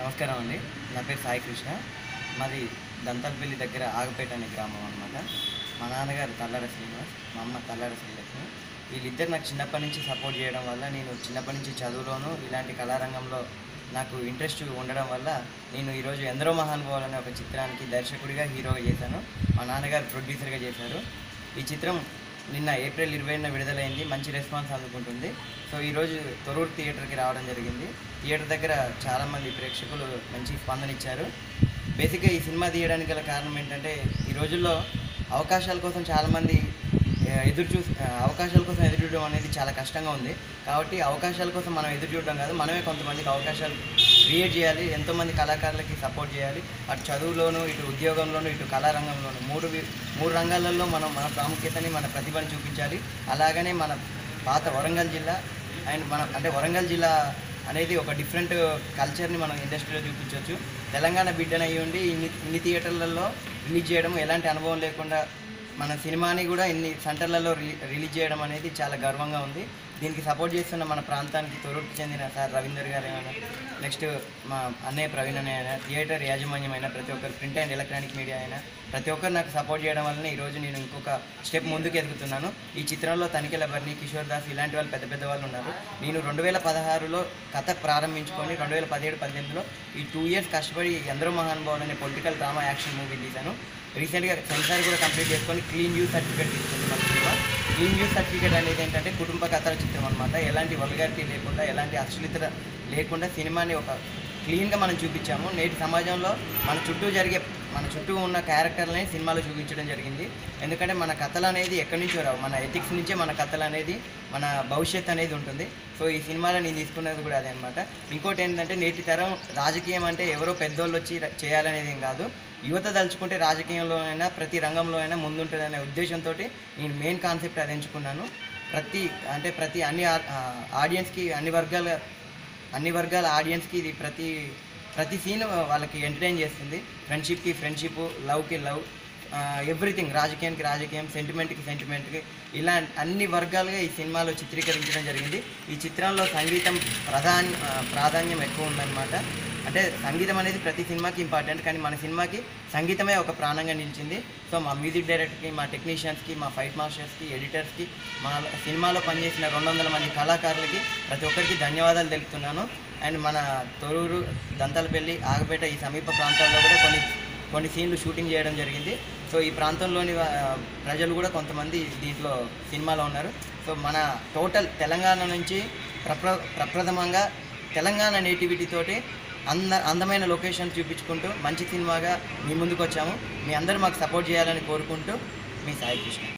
నమస్కారం అండి నా పేరు సాయి కృష్ణ మాది దంతల్పల్లి దగ్గర ఆగపేట అనే గ్రామం అనమాట మా నాన్నగారు తల్లార శ్రీనివాస్ మా అమ్మ తల్లార శ్రీలక్ష్మి వీళ్ళిద్దరు నాకు చిన్నప్పటి నుంచి సపోర్ట్ చేయడం వల్ల నేను చిన్నప్పటి నుంచి చదువులోను ఇలాంటి కళారంగంలో నాకు ఇంట్రెస్ట్ ఉండడం వల్ల నేను ఈరోజు ఎందరో మహానుభావులు అనే ఒక చిత్రానికి దర్శకుడిగా హీరోగా చేశాను మా నాన్నగారు ప్రొడ్యూసర్గా చేశారు ఈ చిత్రం నిన్న ఏప్రిల్ ఇరవైన విడుదలైంది మంచి రెస్పాన్స్ అందుకుంటుంది సో ఈరోజు తొరూరు థియేటర్కి రావడం జరిగింది థియేటర్ దగ్గర చాలామంది ప్రేక్షకులు మంచి స్పందన ఇచ్చారు బేసిక్గా ఈ సినిమా తీయడానికి గల కారణం ఏంటంటే ఈ రోజుల్లో అవకాశాల కోసం చాలామంది ఆ, ఎదురు చూ ఆ, అవకాశాల కోసం ఎదురు చూడడం అనేది చాలా కష్టంగా ఉంది కాబట్టి అవకాశాల కోసం మనం ఎదురు చూడడం కాదు మనమే కొంతమందికి అవకాశాలు క్రియేట్ చేయాలి ఎంతోమంది కళాకారులకి సపోర్ట్ చేయాలి అటు చదువులోను ఇటు ఉద్యోగంలోను ఇటు కళారంగంలోను మూడు వి- మూడు రంగాలలో మనం మన ప్రాముఖ్యతని మన ప్రతిభను చూపించాలి అలాగనే మన పాత వరంగల్ జిల్లా అండ్ మన అంటే వరంగల్ జిల్లా అనేది ఒక డిఫరెంట్ కల్చర్ని మనం ఇండస్ట్రీలో చూపించవచ్చు తెలంగాణ బిడ్డన అయ్యి ఉండి ఇన్ని ఇన్ని థియేటర్లలో రిలీజ్ చేయడం ఎలాంటి అనుభవం లేకుండా మన సినిమాని కూడా ఇన్ని సెంటర్లలో రి రిలీజ్ చేయడం అనేది చాలా గర్వంగా ఉంది దీనికి సపోర్ట్ చేస్తున్న మన ప్రాంతానికి తొరూరుకు చెందిన సార్ రవీందర్ గారు అయినా నెక్స్ట్ మా అన్నయ్య ప్రవీణ్ అన్నయ్య అయినా థియేటర్ యాజమాన్యం అయినా ప్రతి ఒక్కరు ప్రింట్ అండ్ ఎలక్ట్రానిక్ మీడియా అయినా ప్రతి ఒక్కరు నాకు సపోర్ట్ చేయడం వల్లనే ఈరోజు నేను ఇంకొక స్టెప్ ముందుకు ఎదుగుతున్నాను ఈ చిత్రంలో తనిఖీల బర్ని కిషోర్ దాస్ ఇలాంటి వాళ్ళు పెద్ద పెద్ద వాళ్ళు ఉన్నారు నేను రెండు వేల పదహారులో కథ ప్రారంభించుకొని రెండు వేల పదిహేడు పద్దెనిమిదిలో ఈ టూ ఇయర్స్ కష్టపడి ఎందరో మహానుభావులు అనే పొలిటికల్ డ్రామా యాక్షన్ మూవీ తీశాను రీసెంట్గా సెన్సార్ కూడా కంప్లీట్ చేసుకొని క్లీన్ వ్యూ సర్టిఫికేట్ తీసుకుంది మన సినిమా క్లీన్ వ్యూ సర్టిఫికేట్ అనేది ఏంటంటే కుటుంబ కథల చిత్రం అనమాట ఎలాంటి వల్గారిటీ లేకుండా ఎలాంటి అశ్లీలత లేకుండా సినిమాని ఒక క్లీన్గా మనం చూపించాము నేటి సమాజంలో మన చుట్టూ జరిగే మన చుట్టూ ఉన్న క్యారెక్టర్లని సినిమాలో చూపించడం జరిగింది ఎందుకంటే మన కథలు అనేది ఎక్కడి నుంచో రావు మన ఎథిక్స్ నుంచే మన కథలు అనేది మన భవిష్యత్ అనేది ఉంటుంది సో ఈ సినిమాలో నేను తీసుకున్నది కూడా అదే అనమాట ఇంకోటి ఏంటంటే నేటి తరం రాజకీయం అంటే ఎవరో పెద్దోళ్ళు వచ్చి ర- చేయాలనేది ఏం కాదు యువత తలుచుకుంటే రాజకీయంలో అయినా ప్రతి రంగంలో అయినా ముందుంటుందనే ఉద్దేశంతో నేను మెయిన్ కాన్సెప్ట్ అది ఎంచుకున్నాను ప్రతి అంటే ప్రతి అన్ని ఆడియన్స్కి అన్ని వర్గాల అన్ని వర్గాల ఆడియన్స్కి ఇది ప్రతి ప్రతి సీన్ వాళ్ళకి ఎంటర్టైన్ చేస్తుంది ఫ్రెండ్షిప్కి ఫ్రెండ్షిప్ లవ్కి లవ్ ఎవ్రీథింగ్ రాజకీయానికి రాజకీయం సెంటిమెంట్కి సెంటిమెంట్కి ఇలా అన్ని వర్గాలుగా ఈ సినిమాలో చిత్రీకరించడం జరిగింది ఈ చిత్రంలో సంగీతం ప్రధాన ఆ, ప్రాధాన్యం ఎక్కువ ఉందన్నమాట అంటే సంగీతం అనేది ప్రతి సినిమాకి ఇంపార్టెంట్ కానీ మన సినిమాకి సంగీతమే ఒక ప్రాణంగా నిలిచింది సో మా మ్యూజిక్ డైరెక్టర్కి మా టెక్నీషియన్స్కి మా ఫైట్ మాస్టర్స్కి ఎడిటర్స్కి మా సినిమాలో పనిచేసిన రెండు వందల మంది కళాకారులకి ప్రతి ఒక్కరికి ధన్యవాదాలు తెలుపుతున్నాను అండ్ మన తొరూరు దంతలపల్లి ఆగపేట ఈ సమీప ప్రాంతాల్లో కూడా కొన్ని కొన్ని సీన్లు షూటింగ్ చేయడం జరిగింది సో ఈ ప్రాంతంలోని వా- ప్రజలు కూడా కొంతమంది దీంట్లో సినిమాలో ఉన్నారు సో మన టోటల్ తెలంగాణ నుంచి ప్రప్ర ప్రప్రథమంగా తెలంగాణ నేటివిటీ తోటి అంద అందమైన లొకేషన్ చూపించుకుంటూ మంచి సినిమాగా మీ ముందుకు వచ్చాము మీ అందరూ మాకు సపోర్ట్ చేయాలని కోరుకుంటూ మీ సాయి కృష్ణ